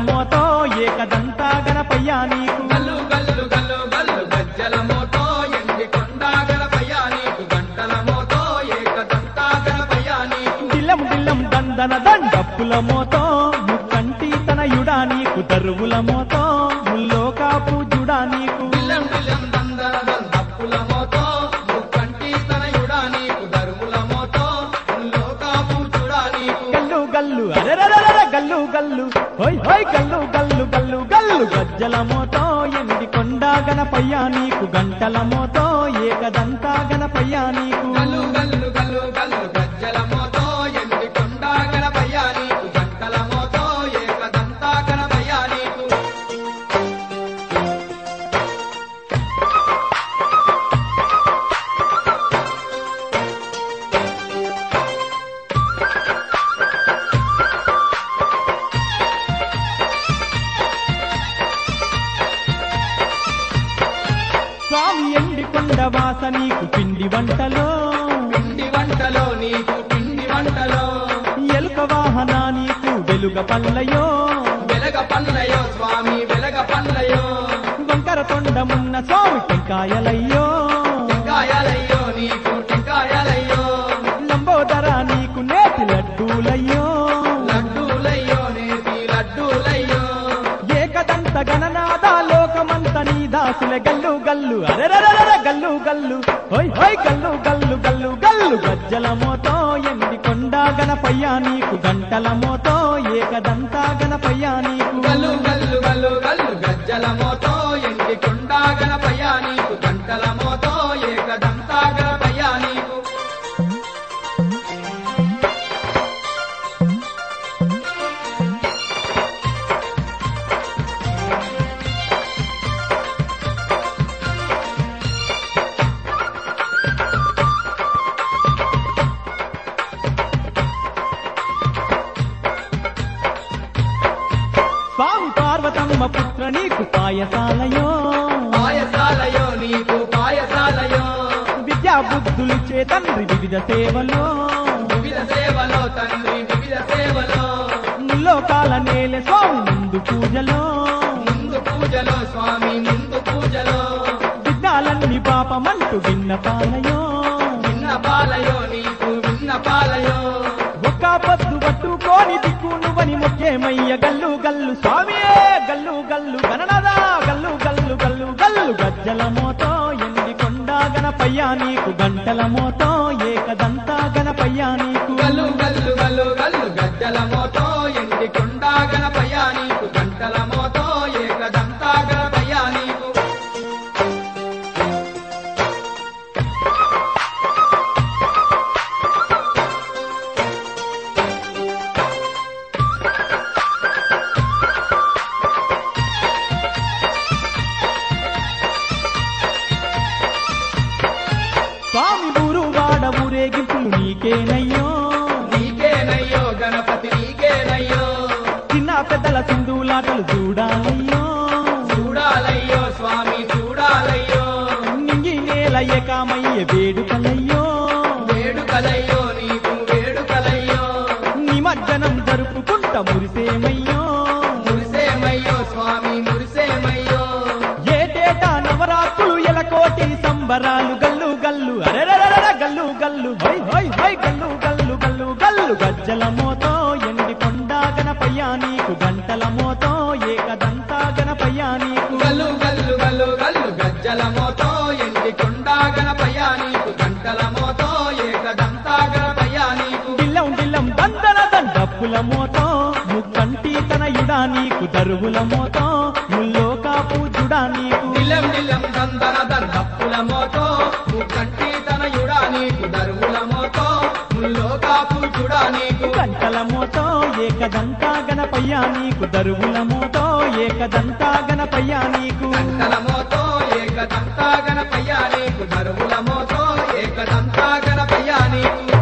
మోతో ఏకదంతా గణపయ్యా నీకు గల్లు గల్లు గల్లు గల్లు గజ్జల మోతో ఎండి కొండ గణపయ్య నీకు గంటల మోతో ఏకదంతా గణపయ్య నీకు దిల్లం దిల్లం దందన దండప్పుల మోతో ముక్కంటి తనయుడా నీకు దరువుల మోతో ముల్లోకా పూజుడా నీకు బిల్లం బిల్లం దందన దందప్పుల మోతో ముక్కంటి తనయుడా నీకు దరుముల మోతో లోకా పూజుడా నీకు గల్లు గల్లు అరెరరెర గల్లు గల్లు హోయ్ హోయ్ గల్లు గల్లు గల్లు గల్లు గజ్జల మోతో ఎండి కొండ గణపయ్యా నీకు గంటల మోతో ఏకదంతా గణపయ్యా నీకు గల్లు గల్లు గల్లు గల్లు గజ్జల మోతో ఎండి కొండ గణపయ్య నీకు గంటల మోతో ఏకదంతా గణపయ్య నీకు స్వామి ఎండి కొండ వాస నీకు పిండి వంటలో పిండి వంటలో నీకు పిండి వంటలో ఎలుక వాహన నీకు వెలుగ పల్లయో వెలగ పల్లయో స్వామి వెలగ పల్లయో వంకర తొండమున్న స్వామి టెంకాయలయ్యో టెంకాయలయ్యో నీకు టెంకాయలయ్యో లంబోదర నీకు నేతి లడ్డూలయ్యో లడ్డూలయ్యో నేతి లడ్డూలయ్యో ఏకదంత గణనాద లోకమంత నీ దాసుల గల్లు గల్లు అరెరరెర గల్లు గల్లు హోయ్ హోయ్ గల్లు గల్లు గల్లు గల్లు గజ్జల మోతో ఎండి కొండ గణపయ్యా నీకు గంటల మోతో ఏకదంత గణపయ్యా నీకు గల్లు గల్లు గల్లు గల్లు గజ్జల మోతో ఎండి కొండ గణపయ్య నీకు గంటల మోతో ఏకదంతా గణపయ్య నీకు స్వామి పార్వతమ్మ పుత్ర నీకు పాయసాలయో పాయసాలయో నీకు పాయసాలయో విద్యా బుద్ధులు చే తండ్రి వివిధ సేవలో వివిధ సేవలో తండ్రి వివిధ సేవలో ముల్లోకాల నేల స్వామి ముందు పూజలో ముందు పూజలో స్వామి ముందు పూజలో విఘ్నాలన్నీ పాపమంటూ విన్నపాలయో విన్న పాలయో నీకు విన్న పాలయో ఒక్క పద్దు పట్టుకోని దిక్కు నువ్వని ముఖ్యమయ్య గల్లు గల్లు స్వామి గల్లు గల్లు గణనదా గల్లు గల్లు గల్లు గల్లు గజ్జల మోతో ఎండి కొండ గణపయ్యా నీకు గంటల మోతో ఏకదంతా గణపయ్యా నీకు గల్లు గల్లు గల్లు గల్లు గజ్జల మోతో ఎండి కొండ గణపయ్య నీకు గంటల మోతో ఏకదంతా గణపయ్య నీకు స్వామి ఊరు వాడ ఊరేగింపులు నీకేనయ్యో నీకేనయ్యో గణపతి నీకేనయ్యో చిన్న పెద్దల సింధులాటలు చూడాలయ్యో చూడాలయ్యో స్వామి చూడాలయ్యో నింగి నేల ఏకామయ్య వేడుకలయ్యో వేడుకలయ్యో నీకు వేడుకలయ్యో నిమజ్జనం జరుపుకుంట మురిసేమయ్యో మురిసేమయ్యో స్వామి మురిసేమయ్యో ఏటేటా నవరాత్రులు ఎలకోటి సంబరాలు గల్లు గల్లు అరెరరెర గల్లు గల్లు హై హై హై గల్లు గల్లు గల్లు గల్లు గజ్జల మోతో ఎండి కొండ గణపయ్యా నీకు గంటల మోతో ఏకదంతా గణపయ్యా నీకు గల్లు గల్లు గల్లు గల్లు గజ్జల మోతో ఎండి కొండ గణపయ్య నీకు గంటల మోతో ఏకదంతా గణపయ్య నీకు దిల్లం దిల్లం దందన దండప్పుల మోతో ముక్కంటి తనయుడా నీకు దరువుల మోతో ముల్లోకా పూజుడా నీకు నిలం నిలం దందన దండప్పుల మోతో ముక్కంటి తనయుడా నీకు దరువుల మోతో ముల్లోకా పూజుడా నీకు గంటల మోతో ఏకదంతా గణపయ్యా నీకు దరువుల మోతో ఏకదంతా గణపయ్యా నీకు గంటల మోతో ఏకదంతా గణపయ్య నీకు దరువుల మోతో ఏకదంతా గణపయ్య నీకు